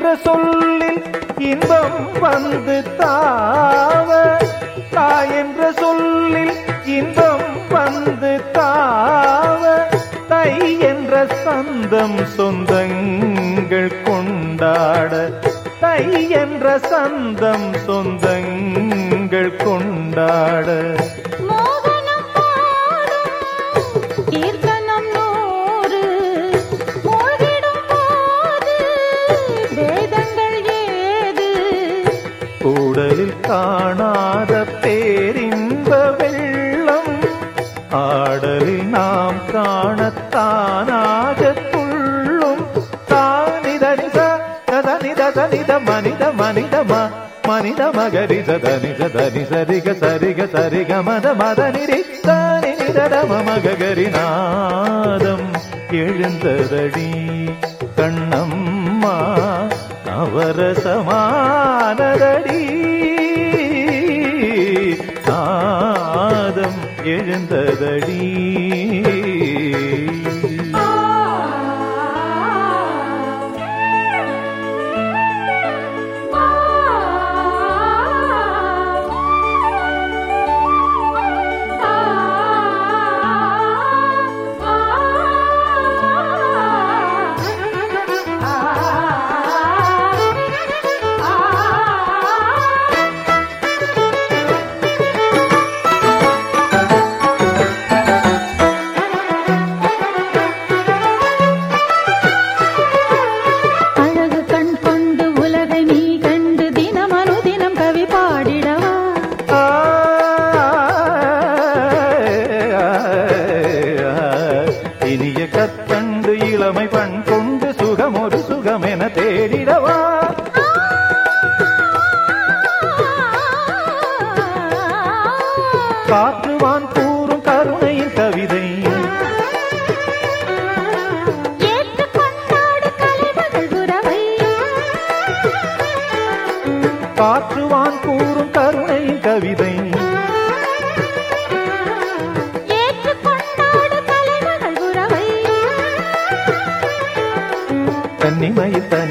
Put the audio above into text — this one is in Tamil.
என்ற சொல்லில் இன்பம் வந்து தாவ தாய் என்ற சொல்லில் இன்பம் வந்து தாவ தை என்ற சந்தம் சொந்தங்கள் கொண்டாட தை என்ற சந்தம் சொந்தங்கள் கொண்டாட மோகனம் பாடும் கீர்த்தனம் நூறு மூழ்கிடும் போது வேதங்கள் ஏது கூடலில் காணாத பேரின்ப வெள்ளம் ஆடலில் நாம் காணத்தானாக துள்ளும் தானிதனித தனித தனித மனித மனிதம மனித மகரி சதனி சதனி சரிக சரிக சரிக மத மத நிறித்தானி நிதடம மகரி நாதம் எழுந்ததடி கண்ணம்மா நவரசமானதடி நாதம் எழுந்ததடி அழகு கண் கொண்டு உலகை நீ கண்டு தினம் அனுதினம் கவி பாடிடவா ஆ, இனிய கற்கண்டு இளமை பண் கொண்டு சுகம் ஒரு சுகம் என தேடிடவா காற்றுவான் கூறும் கருணையின் கவிதை ஏற்று கொண்டாடு கலைமகள் உறவை காற்றுவான் கூறும் கருணையின் கவிதை ஏற்று கொண்டாடு கலைமகள் உறவை கன்னிமயில் தனி